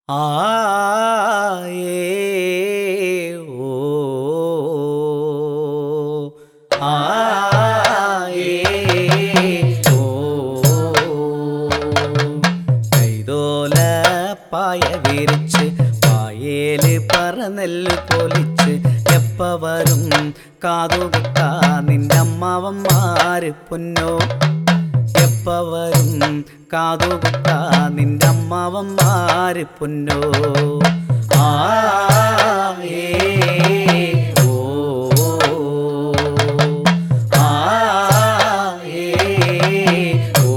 ആ ഏ ഓ ആ ഏ ഓ കൈതോല പായ വിരിച്ച് പായേല് പറന്നെല്ല് പൊലിച്ച് എപ്പ വരും കാതുകുത്താ നിന്റെ അമ്മാവന്മാര് പൊന്നോ എപ്പ വരും കാതുകുത്താ നിന്റെ അമ്മാവന്മാര് പൊന്നോ ആ ഏ ഓ ആ ഏ ഓ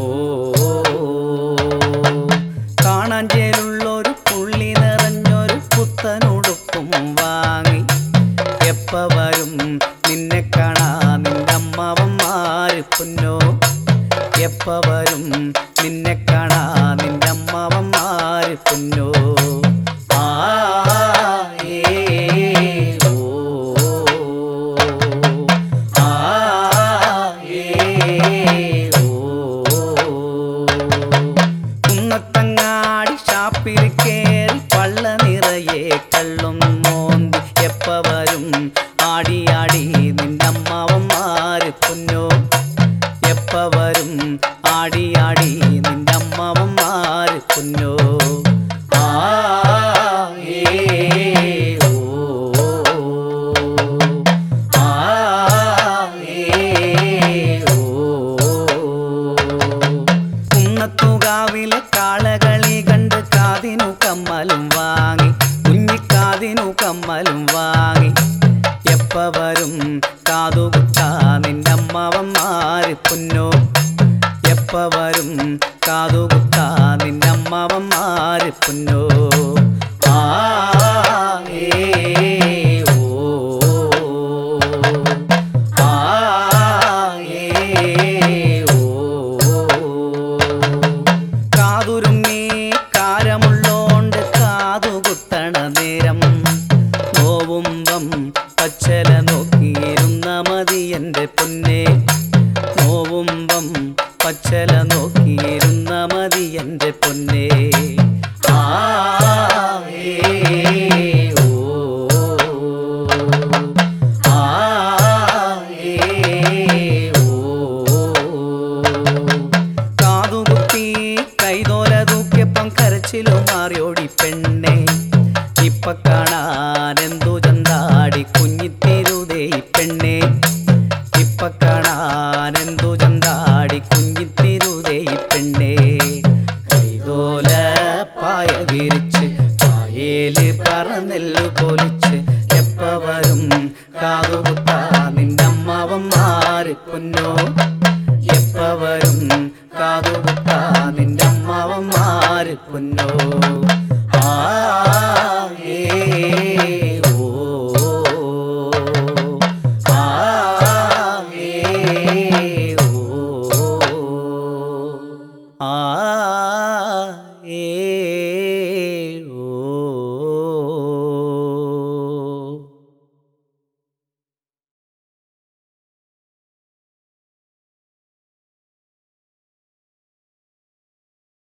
കാണാൻ ചേലുള്ളൊരു പുള്ളി നിറഞ്ഞൊരു പുത്തനുടുപ്പും വാങ്ങി എപ്പ വരും നിന്നെ കാണാ നിന്റെ അമ്മാവന്മാര് പൊന്നോ എപ്പ വരും നിന്നെ കാണാ നിന്റെ അമ്മാവന്മാര് പൊന്നോ ആ ഏ ഓ ആ ഏ ഓ കുന്നത്തങ്ങാടി ഷാപ്പിൽ കേറി പള്ള നിറയെ കള്ളും മോന്തി എപ്പ വരും ആടി ആടി നിന്റെ അമ്മാവന്മാര് പൊന്നോ എപ്പ വരും ആടി ആടി നിന്റെ അമ്മാവന്മാര് പൊന്നോ ആ ഏ ഓ ആ ഏ ഓ കുന്നത്തുകാവിലെ കാളകളി കണ്ട് കാതിനു കമ്മലും വാങ്ങി കുഞ്ഞിക്കാതിനു കമ്മലും വാങ്ങി എപ്പ വരും കാതുകുത്താ നിന്റെ അമ്മാവന്മാര് പൊന്നോ എപ്പ വരും കാതുകുത്താ നിന്റെ അമ്മാവന്മാര് പൊന്നോ ആ ഏ ഓ ആ ഏ ഓ കാതുരുങ്ങി കാരമുള്ളോണ്ട് കാതുകുത്തണ നേരം നോവുമ്പം പച്ചല നോക്കിയിരുന്ന മതി എൻ്റെ പൊന്നെ നോവുമ്പം പച്ചല നോക്കിയിരുന്ന മതി എൻ്റെ പൊന്നെ ആ ഏ ഓ ആ ഏ ഓ കാതുകുത്തി കൈതോല തൂക്കിയപ്പം കരച്ചിലും മാറിയോടി പെണ്ണെ ഇപ്പ കാണാൻ എന്തു ചന്താടി കുഞ്ഞിത്തിരുതേ പെണ്ണെ ഇപ്പ കാണാൻ എന്തു ചന്താടി കുഞ്ഞിത്തിരുതേ പെണ്ണെ കൈതോല പായ വിരിച്ച് പായേല് പറന്നെല്ലു പൊലിച്ച് എപ്പ വരും കാതുകുത്താ നിന്റെ അമ്മാവന്മാര് പൊന്നോ